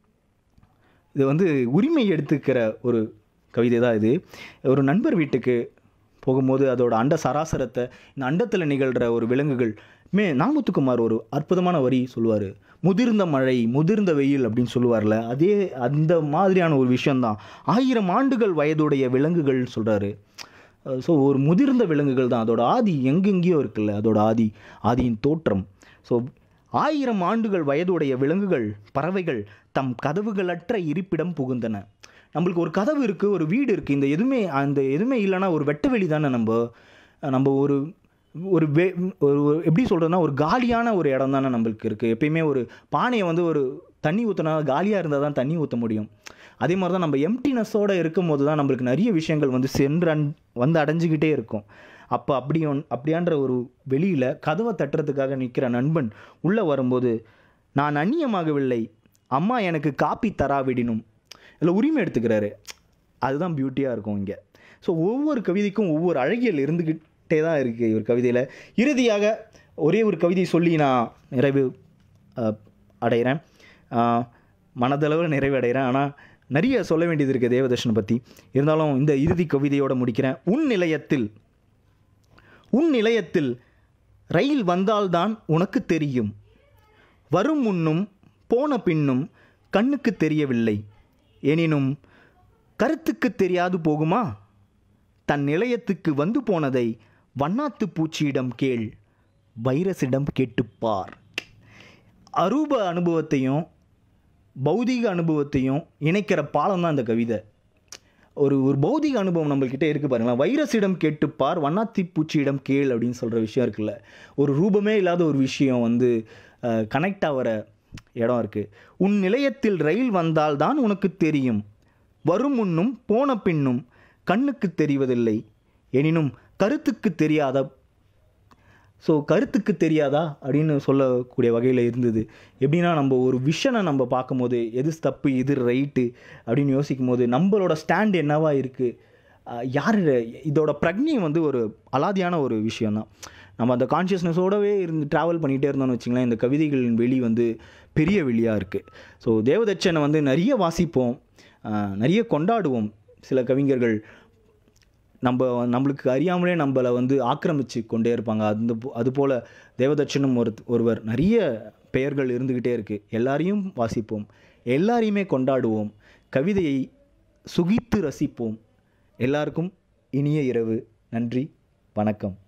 இது வந்து உரிமை எடுத்துக்கிற ஒரு கவிதை தான் இது ஒரு நண்பர் வீட்டுக்கு போகும்போது அதோட அண்ட சராசரத்தை இந்த அண்டத்தில் நிகழ்கிற ஒரு விலங்குகள் மே நாமுத்துக்குமார் ஒரு அற்புதமான வரி சொல்லுவார் முதிர்ந்த மழை முதிர்ந்த வெயில் அப்படின்னு சொல்லுவார்ல அதே அந்த மாதிரியான ஒரு விஷயந்தான் ஆயிரம் ஆண்டுகள் வயதுடைய விலங்குகள் சொல்கிறாரு ஸோ ஒரு முதிர்ந்த விலங்குகள் தான் அதோட ஆதி எங்கெங்கேயோ இருக்குல்ல அதோட ஆதி ஆதியின் தோற்றம் ஸோ ஆயிரம் ஆண்டுகள் வயதுடைய விலங்குகள் பறவைகள் தம் கதவுகளற்ற இருப்பிடம் புகுந்தன நம்மளுக்கு ஒரு கதவு இருக்குது ஒரு வீடு இருக்குது இந்த எதுவுமே அந்த எதுவுமே இல்லைன்னா ஒரு வெட்ட வெளி தானே நம்ம நம்ம ஒரு ஒரு வே ஒரு ஒரு- எப்படி சொல்கிறதுனா ஒரு காலியான ஒரு இடம் தானே நம்மளுக்கு இருக்குது எப்பயுமே ஒரு பானையை வந்து ஒரு தண்ணி ஊற்றினா காலியாக இருந்தால் தான் தண்ணி ஊற்ற முடியும் அதே மாதிரி தான் நம்ம எம்டினஸோடு இருக்கும் போது தான் நம்மளுக்கு நிறைய விஷயங்கள் வந்து சென்று அன் வந்து அடைஞ்சிக்கிட்டே இருக்கும் அப்போ அப்படி ஒன் அப்படியான்ற ஒரு வெளியில் கதவை தட்டுறதுக்காக நிற்கிற நண்பன் உள்ளே வரும்போது நான் அந்நியமாகவில்லை அம்மா எனக்கு காப்பி தராவிடினும் இல்லை உரிமை எடுத்துக்கிறாரு அதுதான் பியூட்டியாக இருக்கும் இங்கே ஸோ ஒவ்வொரு கவிதைக்கும் ஒவ்வொரு அழகியல் இருந்துக்கிட்டே தான் இருக்குது இவர் கவிதையில் இறுதியாக ஒரே ஒரு கவிதை சொல்லி நான் நிறைவு அஹ், அடைகிறேன் அஹ், மனதளவில் நிறைவு அடைகிறேன் ஆனால் நிறைய சொல்ல வேண்டியது இருக்குது தேவதர்ஷனை பற்றி இருந்தாலும் இந்த இறுதி கவிதையோடு முடிக்கிறேன் உன் நிலையத்தில் உன் நிலையத்தில் ரயில் வந்தால்தான் உனக்கு தெரியும் வரும் முன்னும் போன பின்னும் கண்ணுக்கு தெரியவில்லை எனினும் கருத்துக்கு தெரியாது போகுமா தன் நிலையத்துக்கு வந்து போனதை வண்ணாத்து பூச்சியிடம் கேள் வைரஸிடம் கேட்டுப்பார் அரூப அனுபவத்தையும் பௌதீக அனுபவத்தையும் இணைக்கிற பாலம் தான் இந்த கவிதை ஒரு ஒரு பௌதிக அனுபவம் நம்மள்கிட்ட இருக்குது பாருங்களேன் வைரஸிடம் கேட்டுப்பார் வண்ணாத்தி பூச்சியிடம் கேள் அப்படின்னு சொல்கிற விஷயம் இருக்குல்ல ஒரு ரூபமே இல்லாத ஒரு விஷயம் வந்து கனெக்ட் ஆகிற இடம் இருக்குது உன் நிலையத்தில் ரயில் வந்தால்தான் உனக்கு தெரியும் வரும் முன்னும் போன பின்னும் கண்ணுக்கு தெரிவதில்லை எனினும் கருத்துக்கு தெரியாத ஸோ கருத்துக்கு தெரியாதா அப்படின்னு சொல்லக்கூடிய வகையில் இருந்தது எப்படின்னா நம்ம ஒரு விஷனை நம்ம பார்க்கும்போது எது தப்பு எது ரைட்டு அப்படின்னு யோசிக்கும் போது நம்மளோட ஸ்டாண்ட் என்னவா இருக்குது யார் இதோட பிரக்ஞை வந்து ஒரு அலாதியான ஒரு விஷயம்தான் நம்ம அந்த கான்ஷியஸ்னஸோடவே இருந்து ட்ராவல் பண்ணிகிட்டே இருந்தோம்னு வச்சிங்களேன் இந்த கவிதைகளின் வெளி வந்து பெரிய வெளியாக இருக்குது ஸோ தேவதச்சனை வந்து நிறைய வாசிப்போம் ஆஹ் நிறைய கொண்டாடுவோம் சில கவிஞர்கள் நம்ம நம்மளுக்கு அறியாமலே நம்மளை வந்து ஆக்கிரமிச்சு கொண்டே இருப்பாங்க அந்த போ- அதுபோல் தேவதட்சனும் ஒரு ஒருவர் நிறைய பெயர்கள் இருந்துக்கிட்டே இருக்குது எல்லாரையும் வாசிப்போம் எல்லாரையுமே கொண்டாடுவோம் கவிதையை சுகித்து ரசிப்போம் எல்லாருக்கும் இனிய இரவு நன்றி வணக்கம்